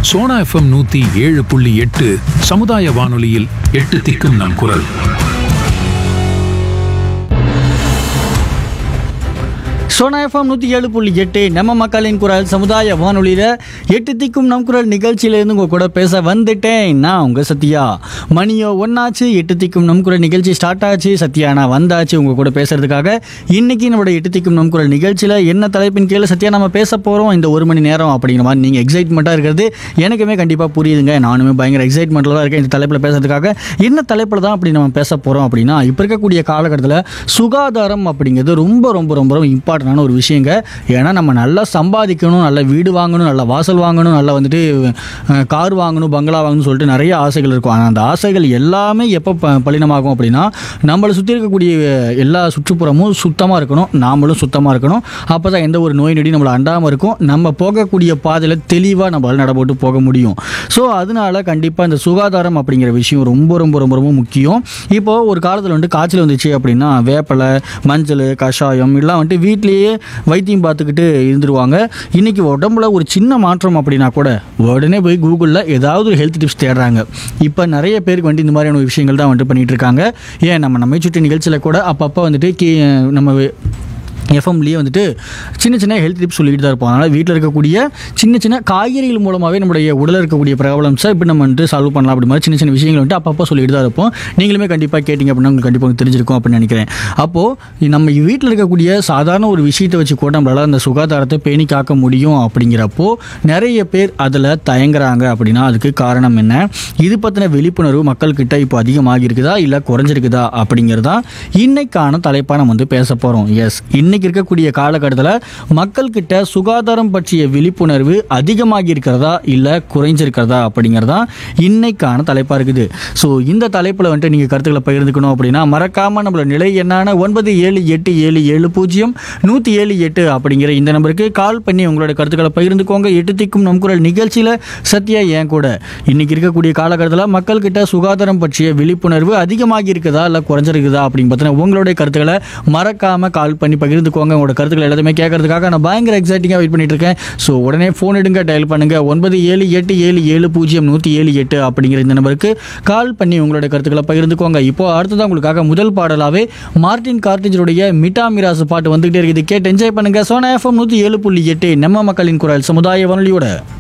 Sona FM நூத்தி ஏழு புள்ளி எட்டு சமுதாய வானொலியில் எட்டு திக்கும் நம் குரல் சோனா எஃப்எம் நூற்றி ஏழு புள்ளி எட்டு நம்ம மக்களின் குரல் சமுதாய வானொலியில் எட்டு திக்கும் நம் குரல் நிகழ்ச்சியிலேருந்து உங்கள் கூட பேச வந்துட்டேன் நான் உங்கள் சத்யா மணியோ ஒன்னாச்சு எட்டு திக்கும் நம் குரல் நிகழ்ச்சி ஸ்டார்ட் ஆச்சு சத்யா நான் வந்தாச்சு உங்கள் கூட பேசுறதுக்காக இன்னைக்கு நம்மளோட எட்டு திக்கும் நம் குரல் நிகழ்ச்சியில் என்ன தலைப்பின் கீழே சத்யா நம்ம பேச போகிறோம் இந்த ஒரு மணி நேரம் அப்படிங்கிற மாதிரி நீங்கள் எக்ஸைட்மெண்ட்டாக இருக்கிறது எனக்குமே கண்டிப்பாக புரியுதுங்க நானுமே பயங்கர எக்ஸைட்மெண்ட்டில் தான் இருக்கேன் இந்த தலைப்பில் பேசுறதுக்காக என்ன தலைப்பில் தான் அப்படி நம்ம பேச போகிறோம் அப்படின்னா இப்போ இருக்கக்கூடிய காலகட்டத்தில் சுகாதாரம் அப்படிங்கிறது ரொம்ப ரொம்ப ரொம்ப ரொம்ப இம்பார்ட்டண்டான ஒரு விஷயங்க ஏன்னா நம்ம நல்லா சம்பாதிக்கணும் நல்ல வீடு வாங்கணும் நல்ல வாசல் வாங்கணும் நல்லா வந்துட்டு அஹ், கார் வாங்கணும் பங்களா வாங்கணும்னு சொல்லிட்டு நிறைய ஆசைகள் இருக்கும் ஆனால் அந்த ஆசைகள் எல்லாமே எப்போ ப பலினமாகும் அப்படின்னா நம்மளை சுற்றி இருக்கக்கூடிய எல்லா சுற்றுப்புறமும் சுத்தமாக இருக்கணும் நாமளும் சுத்தமாக இருக்கணும் அப்போ தான் எந்த ஒரு நோய் நொடி நம்மளை அண்டாமல் இருக்கும் நம்ம போகக்கூடிய பாதையில் தெளிவாக நம்மளால் நடப்போட்டு போக முடியும் ஸோ அதனால கண்டிப்பாக இந்த சுகாதாரம் அப்படிங்கிற விஷயம் ரொம்ப ரொம்ப ரொம்ப ரொம்ப முக்கியம் இப்போது ஒரு காலத்தில் வந்துட்டு காய்ச்சல் வந்துச்சு அப்படின்னா வேப்பலை மஞ்சள் கஷாயம் எல்லாம் வந்துட்டு வீட்லேயே வைத்தியம் பார்த்துக்கிட்டு இருந்துருவாங்க இன்றைக்கி உடம்புல ஒரு சின்ன மாற்றம் அப்படின்னா கூட உடனே போய் கூகுளில் ஏதாவது ஒரு ஹெல்த் டிப்ஸ் தேடுறாங்க இப்போ நிறைய பேருக்கு வந்துட்டு இந்த மாதிரியான விஷயங்கள் தான் வந்துட்டு பண்ணிகிட்டு இருக்காங்க ஏன் நம்ம நம்மை சுற்றி நிகழ்ச்சியில் கூட அப்பப்போ வந்துட்டு கீ நம்ம எஃப்எம்லேயே வந்துட்டு சின்ன சின்ன ஹெல்த் டிப்ஸ் சொல்லிட்டு தான் இருப்போம் அதனால் வீட்டில் இருக்கக்கூடிய சின்ன சின்ன காய்கறிகள் மூலமாகவே நம்முடைய உடலில் இருக்கக்கூடிய ப்ராப்ளம்ஸை இப்படி நம்ம வந்துட்டு சால்வ் பண்ணலாம் அப்படி மாதிரி சின்ன சின்ன விஷயங்கள் வந்துட்டு அப்பப்போ சொல்லிட்டு தான் இருப்போம் நீங்களுமே கண்டிப்பாக கேட்டிங்க அப்படின்னா உங்களுக்கு கண்டிப்பாக உங்களுக்கு தெரிஞ்சிருக்கும் அப்படின்னு நினைக்கிறேன் அப்போது நம்ம வீட்டில் இருக்கக்கூடிய சாதாரண ஒரு விஷயத்தை வச்சு கூட நம்மளால் அந்த சுகாதாரத்தை பேணி காக்க முடியும் அப்படிங்கிறப்போ நிறைய பேர் அதில் தயங்குறாங்க அப்படின்னா அதுக்கு காரணம் என்ன இது பற்றின விழிப்புணர்வு மக்கள்கிட்ட இப்போ அதிகமாக இருக்குதா இல்லை குறைஞ்சிருக்குதா அப்படிங்கிறதா இன்னைக்கான தலைப்பாக நம்ம வந்து பேச போகிறோம் எஸ் இன்னைக்கு இருக்கக்கூடிய காலகட்டத்தில் மக்கள்கிட்ட சுகாதாரம் பற்றிய விழிப்புணர்வு அதிகமாகி இருக்கிறதா இல்லை குறைஞ்சிருக்கிறதா அப்படிங்கிறதா இன்னைக்கான தலைப்பாக இருக்குது ஸோ இந்த தலைப்பில் வந்துட்டு நீங்கள் கருத்துக்களை பகிர்ந்துக்கணும் அப்படின்னா மறக்காமல் நம்மளோட நிலை என்னான ஒன்பது ஏழு எட்டு ஏழு ஏழு பூஜ்ஜியம் நூற்றி ஏழு எட்டு அப்படிங்கிற இந்த நம்பருக்கு கால் பண்ணி உங்களோட கருத்துக்களை பகிர்ந்துக்கோங்க எட்டு திக்கும் நம் குரல் நிகழ்ச்சியில் சத்யா ஏன் கூட இன்னைக்கு இருக்கக்கூடிய காலகட்டத்தில் மக்கள்கிட்ட சுகாதாரம் பற்றிய விழிப்புணர்வு அதிகமாகி இருக்குதா இல்லை குறைஞ்சிருக்குதா அப்படின்னு பார்த்தீங்கன்னா உங்களுடைய கருத்துக்களை மறக்காமல் கால் பண்ணி பகிர்ந்துக்கோங்க உங்களோட கருத்துக்களை எல்லாத்தையுமே கேட்கறதுக்காக நான் பயங்கர எக்ஸைட்டிங்காக வெயிட் பண்ணிட்டு இருக்கேன் ஸோ உடனே ஃபோன் எடுங்க டயல் பண்ணுங்க ஒன்பது ஏழு எட்டு ஏழு ஏழு பூஜ்ஜியம் நூற்றி ஏழு எட்டு அப்படிங்கிற இந்த நம்பருக்கு கால் பண்ணி உங்களோட கருத்துக்களை பகிர்ந்துக்கோங்க இப்போ அடுத்ததான் உங்களுக்காக முதல் பாடலாவே மார்டின் கார்டிஜருடைய மிட்டா மிராசு பாட்டு வந்துகிட்டே இருக்குது கேட்டு என்ஜாய் பண்ணுங்க சோனா எஃப்எம் நூற்றி ஏழு புள்ளி எட்டு நம்ம மக்களின் குரல் சமுதாய வானொலியோட